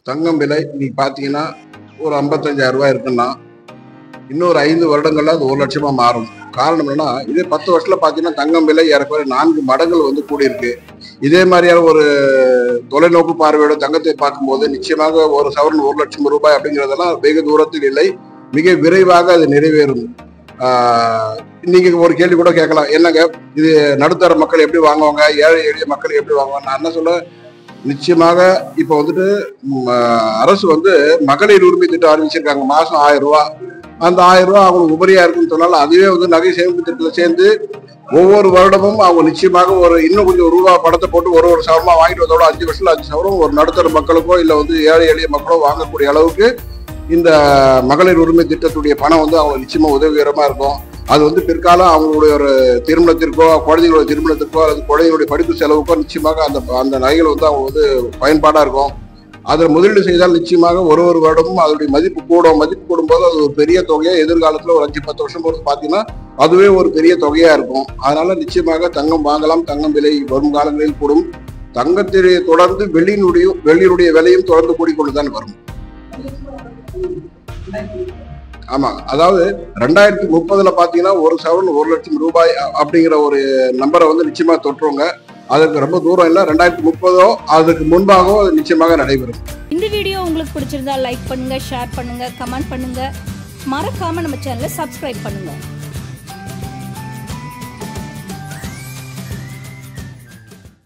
தங்கம் விலை இன்னைக்கு பார்த்தீங்கன்னா ஒரு ஐம்பத்தஞ்சாயிரம் ரூபாய் இருக்குன்னா இன்னொரு ஐந்து வருடங்கள்ல அது ஒரு லட்சமா மாறும் காரணம் என்னன்னா இதே பத்து வருஷத்துல பார்த்தீங்கன்னா தங்கம் விலை ஏறக்குறைய நான்கு மடங்கள் வந்து கூடியிருக்கு இதே மாதிரியான ஒரு தொலைநோக்கு பார்வையோட தங்கத்தை பார்க்கும்போது நிச்சயமாக ஒரு சவரன் ஒரு லட்சம் ரூபாய் அப்படிங்கிறதெல்லாம் வெகு தூரத்தில் இல்லை மிக விரைவாக அது நிறைவேறும் ஆஹ் நீங்க ஒரு கேள்வி கூட கேட்கலாம் என்னங்க இது நடுத்தர மக்கள் எப்படி வாங்குவாங்க ஏழை எளிய மக்கள் எப்படி வாங்குவாங்க நான் என்ன சொல்ல நிச்சயமாக இப்போ வந்துட்டு ம், ஆஹ் அரசு வந்து மகளிர் உரிமை திட்டம் அறிவிச்சிருக்காங்க மாசம் ஆயிரம் ரூபாய் அந்த ஆயிரம் ரூபாய் அவங்களுக்கு உபரியா இருக்குன்னு சொன்னாலும் அதுவே வந்து நகை சேமிப்பு திட்டத்துல சேர்ந்து ஒவ்வொரு வருடமும் அவங்க நிச்சயமாக ஒரு இன்னும் கொஞ்சம் ரூபா படத்தை போட்டு ஒரு ஒரு சவரமா வாங்கிட்டு வந்தோட அஞ்சு வருஷத்துல அஞ்சு சவரம் ஒரு நடுத்தர மக்களுக்கோ இல்ல வந்து ஏழை எளிய மக்களோ வாங்கக்கூடிய அளவுக்கு இந்த மகளிர் உரிமை திட்டத்துடைய பணம் வந்து அவங்க நிச்சயமா உதவிகரமா இருக்கும் அது வந்து பிற்காலம் அவங்களுடைய ஒரு திருமணத்திற்கோ குழந்தைங்களோட திருமணத்திற்கோ அல்லது குழந்தைங்களுடைய படிப்பு செலவுக்கோ நிச்சயமாக அந்த அந்த நகைகள் வந்து அவங்க வந்து பயன்பாடா இருக்கும் அதில் முதலீடு செய்தால் நிச்சயமாக ஒரு ஒரு வருடமும் அதனுடைய மதிப்பு கூடும் மதிப்பு கூடும்போது அது ஒரு பெரிய தொகையா எதிர்காலத்துல ஒரு அஞ்சு பத்து வருஷம் பொறுத்து பார்த்தீங்கன்னா அதுவே ஒரு பெரிய தொகையா இருக்கும் அதனால நிச்சயமாக தங்கம் வாங்கலாம் தங்கம் விலை வரும் காலங்களில் கூடும் தங்கத்திலே தொடர்ந்து வெள்ளியினுடைய வெள்ளியினுடைய விலையும் தொடர்ந்து கூடிக்கொண்டுதான் வரும் ஆமா அதாவது ரெண்டாயிரத்தி முப்பதுல பாத்தீங்கன்னா ஒரு சவரன் ஒரு லட்சம் ரூபாய் அ- அப்படிங்கிற ஒரு நம்பரை வந்து நிச்சயமா தொற்றுவாங்க அதுக்கு ரொம்ப தூரம் இல்லை ரெண்டாயிரத்தி முப்பதோ அதுக்கு முன்பாகவோ அது நிச்சயமாக நடைபெறும் இந்த வீடியோ உங்களுக்கு பிடிச்சிருந்தா லைக் பண்ணுங்க ஷேர் பண்ணுங்க கமெண்ட் பண்ணுங்க மறக்காம நம்ம சேனலை சப்ஸ்கிரைப் பண்ணுங்க